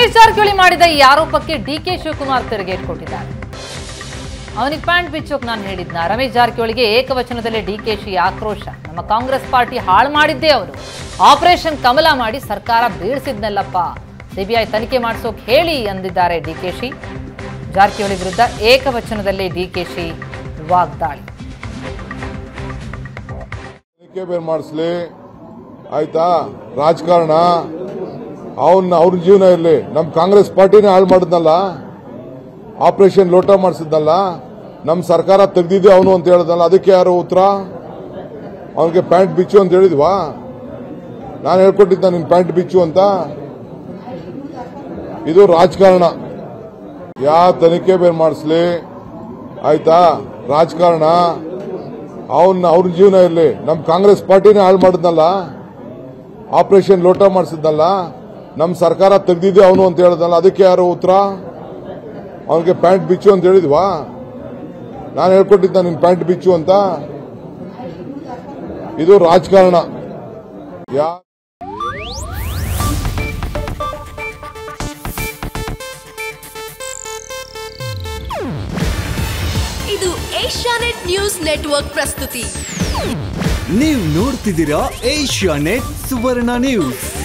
ರಮೇಶ್ ಜಾರಕಿಹೊಳಿ ಮಾಡಿದ ಈ ಆರೋಪಕ್ಕೆ ಡಿ ಕೆ ಶಿವಕುಮಾರ್ ತಿರುಗೇಟ್ ಕೊಟ್ಟಿದ್ದಾರೆ ಅವನಿಗೆ ಪ್ಯಾಂಟ್ ಬಿಚ್ಚೋಕ್ ನಾನು ಹೇಳಿದ್ನ ರಮೇಶ್ ಜಾರಕಿಹೊಳಿಗೆ ಏಕವಚನದಲ್ಲೇ ಡಿ ಕೆ ಶಿ ಆಕ್ರೋಶ ನಮ್ಮ ಕಾಂಗ್ರೆಸ್ ಪಾರ್ಟಿ ಹಾಳು ಮಾಡಿದ್ದೇ ಅವರು ಆಪರೇಷನ್ ಕಮಲ ಮಾಡಿ ಸರ್ಕಾರ ಬೀಳಿಸಿದ್ನಲ್ಲಪ್ಪ ಸಿಬಿಐ ತನಿಖೆ ಮಾಡಿಸೋಕ್ ಹೇಳಿ ಅಂದಿದ್ದಾರೆ ಡಿ ಕೆ ಶಿ ಜಾರಕಿಹೊಳಿ ವಿರುದ್ಧ ಏಕವಚನದಲ್ಲಿ ಡಿ ಕೆ ಶಿ ವಾಗ್ದಾಳಿ ತನಿಖೆ ಬೇರೆ ಮಾಡಿಸ್ಲಿ ಆಯ್ತಾ ರಾಜಕಾರಣ ಅವನ್ನ ಅವ್ರ ಜೀವನ ಇರಲಿ ನಮ್ ಕಾಂಗ್ರೆಸ್ ಪಾರ್ಟಿನೇ ಹಾಳು ಮಾಡಿದ್ನಲ್ಲ ಆಪರೇಷನ್ ಲೋಟ ಮಾಡಿಸಿದ್ನಲ್ಲ ನಮ್ ಸರ್ಕಾರ ತೆಗ್ದಿದ್ದೆ ಅವನು ಅಂತ ಹೇಳಿದ್ನಲ್ಲ ಅದಕ್ಕೆ ಯಾರು ಉತ್ತರ ಅವನಿಗೆ ಪ್ಯಾಂಟ್ ಬಿಚ್ಚು ಅಂತ ಹೇಳಿದ್ವಾ ನಾನು ಹೇಳ್ಕೊಟ್ಟಿದ್ದ ನಿನ್ ಪ್ಯಾಂಟ್ ಬಿಚ್ಚು ಅಂತ ಇದು ರಾಜಕಾರಣ ಯಾವ ತನಿಖೆ ಬೇರೆ ಮಾಡಿಸ್ಲಿ ಆಯ್ತಾ ರಾಜಕಾರಣ ಅವನ್ನ ಅವ್ರ ಜೀವನ ಇರಲಿ ನಮ್ ಕಾಂಗ್ರೆಸ್ ಪಾರ್ಟಿನೇ ಹಾಳು ಮಾಡಿದ್ನಲ್ಲ ಆಪರೇಷನ್ ಲೋಟ ಮಾಡಿಸಿದ್ನಲ್ಲ ನಮ್ ಸರ್ಕಾರ ತೆಗ್ದಿದ್ದೆ ಅವನು ಅಂತ ಹೇಳಿದ್ನಲ್ಲ ಅದಕ್ಕೆ ಯಾರು ಉತ್ತರ ಅವನಿಗೆ ಪ್ಯಾಂಟ್ ಬಿಚ್ಚು ಅಂತ ಹೇಳಿದ್ವಾ ನಾನು ಹೇಳ್ಕೊಟ್ಟಿದ್ದ ನಿನ್ ಪ್ಯಾಂಟ್ ಬಿಚ್ಚು ಅಂತ ಇದು ರಾಜಕಾರಣ ಯಾ ಇದು ಏಷ್ಯಾನೆಟ್ ನ್ಯೂಸ್ ನೆಟ್ವರ್ಕ್ ಪ್ರಸ್ತುತಿ ನೀವು ನೋಡ್ತಿದ್ದೀರಾ ಏಷ್ಯಾ ನೆಟ್ ಸುವರ್ಣ ನ್ಯೂಸ್